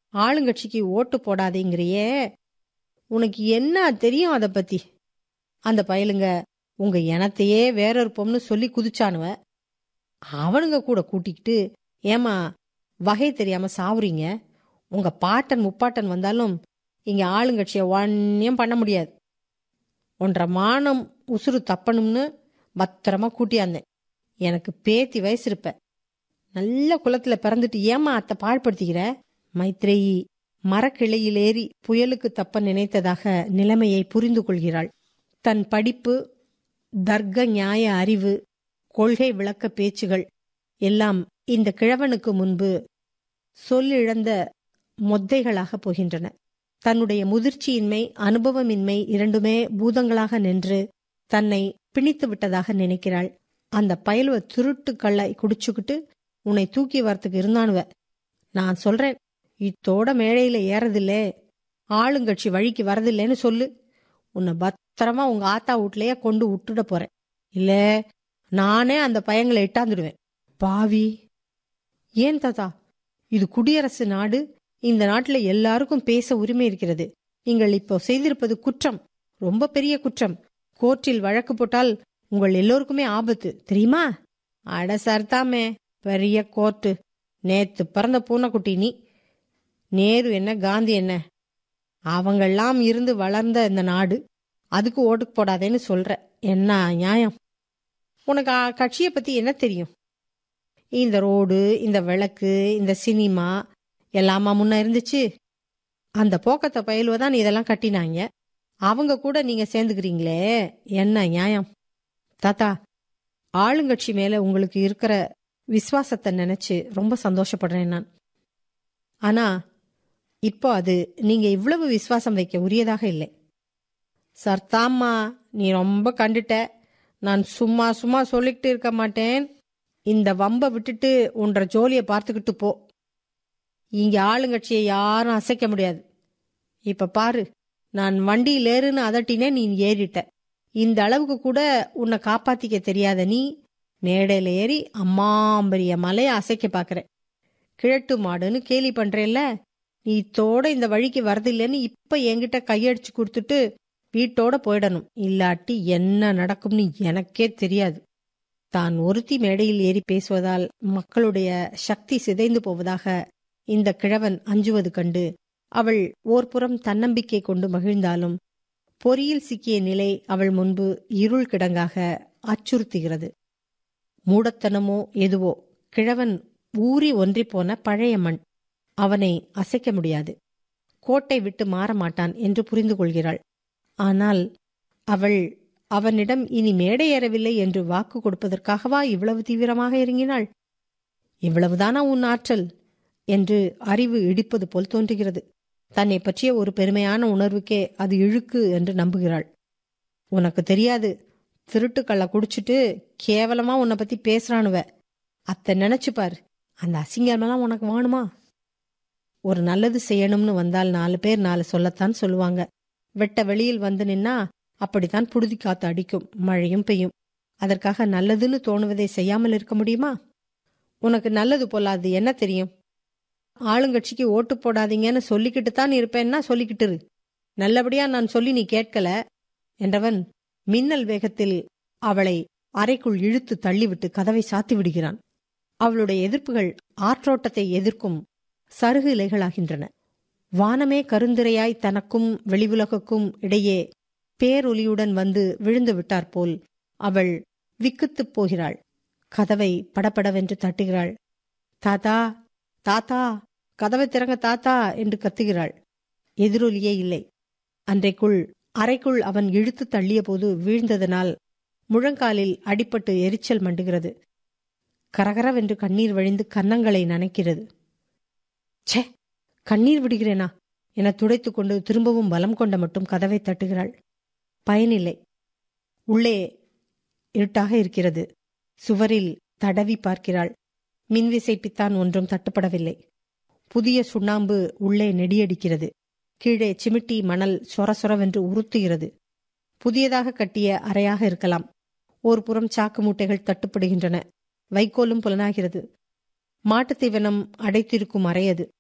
ஆளுங்கட்சிக்கு ஓட்டு போடாதேங்கிறியே உனக்கு என்ன தெரியும் அதை பத்தி அந்த பயலுங்க உங்க இனத்தையே வேறொரு பொண்ணு சொல்லி குதிச்சானுவ அவனுங்க கூட கூட்டிக்கிட்டு ஏமா வகை தெரியாம சாவுறீங்க உங்க பாட்டன் முப்பாட்டன் வந்தாலும் இங்க ஆளுங்கட்சியை ஒன்னியம் பண்ண முடியாது ஒன்றரை மானம் உசுறு தப்பணும்னு பத்திரமா கூட்டியாந்தேன் எனக்கு பேத்தி வயசு இருப்ப நல்ல குலத்துல பிறந்துட்டு ஏமா அத்தை பாழ்படுத்திக்கிற மைத்ரேயி மரக்கிளையில் ஏறி புயலுக்கு தப்ப நினைத்ததாக நிலைமையை புரிந்து கொள்கிறாள் தன் படிப்பு தர்க்க நியாய அறிவு கொள்கை விளக்க பேச்சுகள் எல்லாம் இந்த கிழவனுக்கு முன்பு சொல்லிழந்த மொத்தைகளாக போகின்றன தன்னுடைய முதிர்ச்சியின்மை அனுபவமின்மை இரண்டுமே பூதங்களாக நின்று தன்னை பிணித்து விட்டதாக நினைக்கிறாள் அந்த பயலுவ திருட்டு கள்ளை குடிச்சுக்கிட்டு உன்னை தூக்கி வரத்துக்கு இருந்தானுவ நான் சொல்றேன் இத்தோட மேடையில ஏறதில்லே ஆளுங்கட்சி வழிக்கு வரதில்லைன்னு சொல்லு உன்னை பத்திரமா உங்க ஆத்தா வீட்லயே கொண்டு விட்டுட போறேன் இல்ல நானே அந்த பையங்களை இட்டாந்துடுவேன் பாவி ஏன் தாத்தா இது குடியரசு நாடு இந்த நாட்டுல எல்லாருக்கும் பேச உரிமை இருக்கிறது நீங்கள் இப்போ செய்திருப்பது குற்றம் ரொம்ப பெரிய குற்றம் கோர்ட்டில் வழக்கு போட்டால் உங்கள் எல்லோருக்குமே ஆபத்து தெரியுமா அட சர்தாமே பெரிய கோர்ட்டு நேத்து பிறந்த பூனைக்குட்டி நீ நேரு என்ன காந்தி என்ன அவங்கெல்லாம் இருந்து வளர்ந்த இந்த நாடு அதுக்கு ஓட்டு போடாதேன்னு சொல்ற என்ன நியாயம் உனக்கு ஆ- கட்சியை பத்தி என்ன தெரியும் இந்த ரோடு இந்த விளக்கு இந்த சினிமா எல்லாமா முன்ன இருந்துச்சு அந்த போக்கத்தை பயிலுவ தான் இதெல்லாம் கட்டினாங்க அவங்க கூட நீங்க சேர்ந்துக்கிறீங்களே என்ன நியாயம் தாத்தா ஆளுங்கட்சி மேல உங்களுக்கு இருக்கிற விசுவாசத்தை நினைச்சு ரொம்ப சந்தோஷப்படுறேன் நான் ஆனா இப்போ அது நீங்க இவ்வளவு விசுவாசம் வைக்க உரியதாக இல்லை சர்தாம்மா நீ ரொம்ப கண்டுட்ட நான் சும்மா சும்மா சொல்லிக்கிட்டு இருக்க மாட்டேன் இந்த வம்ப விட்டுட்டு உன்ற ஜோலியை பார்த்துக்கிட்டு போ இங்க ஆளுங்கட்சியை யாரும் அசைக்க முடியாது இப்ப பாரு நான் வண்டியில் ஏறுன்னு அதட்டினே நீ ஏறிட்ட இந்த அளவுக்கு கூட உன்னை காப்பாத்திக்க தெரியாத நீ மேடையில ஏறி அம்மாம்பரிய மலையை அசைக்க பாக்குற கிழட்டு மாடுன்னு கேலி பண்றேல்ல நீ இத்தோட இந்த வழிக்கு வரதில்லைன்னு இப்ப என்கிட்ட கையடிச்சு கொடுத்துட்டு வீட்டோட போயிடணும் இல்லாட்டி என்ன நடக்கும்னு எனக்கே தெரியாது தான் ஒருத்தி மேடையில் ஏறி பேசுவதால் மக்களுடைய சக்தி சிதைந்து போவதாக இந்த கிழவன் அஞ்சுவது கண்டு அவள் ஓர்புறம் தன்னம்பிக்கை கொண்டு மகிழ்ந்தாலும் பொறியில் சிக்கிய நிலை அவள் முன்பு இருள் கிடங்காக அச்சுறுத்துகிறது மூடத்தனமோ எதுவோ கிழவன் ஊறி ஒன்றிப்போன பழைய மண் அவனை அசைக்க முடியாது கோட்டை விட்டு மாற மாட்டான் என்று புரிந்து கொள்கிறாள் ஆனால் அவள் அவனிடம் இனி மேடை ஏறவில்லை என்று வாக்கு கொடுப்பதற்காகவா இவ்வளவு தீவிரமாக இறங்கினாள் இவ்வளவுதானா உன் ஆற்றல் என்று அறிவு இடிப்பது போல் தோன்றுகிறது தன்னை பற்றிய ஒரு பெருமையான உணர்வுக்கே அது இழுக்கு என்று நம்புகிறாள் உனக்கு தெரியாது திருட்டுக்கள்ள குடிச்சிட்டு கேவலமா உன்னை பத்தி பேசுறானுவ அத்தை நினைச்சு பாரு அந்த அசிங்கமெல்லாம் உனக்கு வேணுமா ஒரு நல்லது செய்யணும்னு வந்தால் நாலு பேர் நாலு சொல்லத்தான் சொல்லுவாங்க வெட்ட வெளியில் வந்து நின்னா அப்படித்தான் புழுதி காத்து அடிக்கும் மழையும் பெய்யும் அதற்காக நல்லதுன்னு தோணுவதை செய்யாமல் இருக்க முடியுமா உனக்கு நல்லது பொல்லாது என்ன தெரியும் ஆளுங்கட்சிக்கு ஓட்டு போடாதீங்கன்னு சொல்லிக்கிட்டு தான் இருப்பேன்னா சொல்லிக்கிட்டு இரு நல்லபடியா நான் சொல்லி நீ கேட்கல என்றவன் மின்னல் வேகத்தில் அவளை அறைக்குள் இழுத்து தள்ளிவிட்டு கதவை சாத்தி விடுகிறான் அவளுடைய எதிர்ப்புகள் ஆற்றோட்டத்தை எதிர்க்கும் சருகு இலைகளாகின்றன வானமே கருந்திரையாய் தனக்கும் வெளிவுலகுக்கும் இடையே பேரொலியுடன் வந்து விழுந்து விட்டார் போல் அவள் விக்குத்துப் போகிறாள் கதவை படபடவென்று தட்டுகிறாள் தாத்தா தாத்தா கதவை திறங்க தாத்தா என்று கத்துகிறாள் எதிரொலியே இல்லை அன்றைக்குள் அறைக்குள் அவன் இழுத்து தள்ளிய போது வீழ்ந்ததனால் முழங்காலில் அடிபட்டு எரிச்சல் மண்டுகிறது கரகரவென்று கண்ணீர் வழிந்து கன்னங்களை நனைக்கிறது ச்சே கண்ணீர் விடுகிறேனா என துடைத்துக் கொண்டு திரும்பவும் பலம் கொண்ட மட்டும் கதவை தட்டுகிறாள் பயனில்லை உள்ளே இருட்டாக இருக்கிறது சுவரில் தடவி பார்க்கிறாள் மின்விசைப்பித்தான் ஒன்றும் தட்டுப்படவில்லை புதிய சுண்ணாம்பு உள்ளே நெடியடிக்கிறது கீழே சிமிட்டி மணல் சொர சொரவென்று உறுத்துகிறது புதியதாக கட்டிய அறையாக இருக்கலாம் ஒரு புறம் சாக்கு மூட்டைகள் தட்டுப்படுகின்றன வைக்கோலும் புலனாகிறது மாட்டுத் தீவனம் அடைத்திருக்கும் அறை அது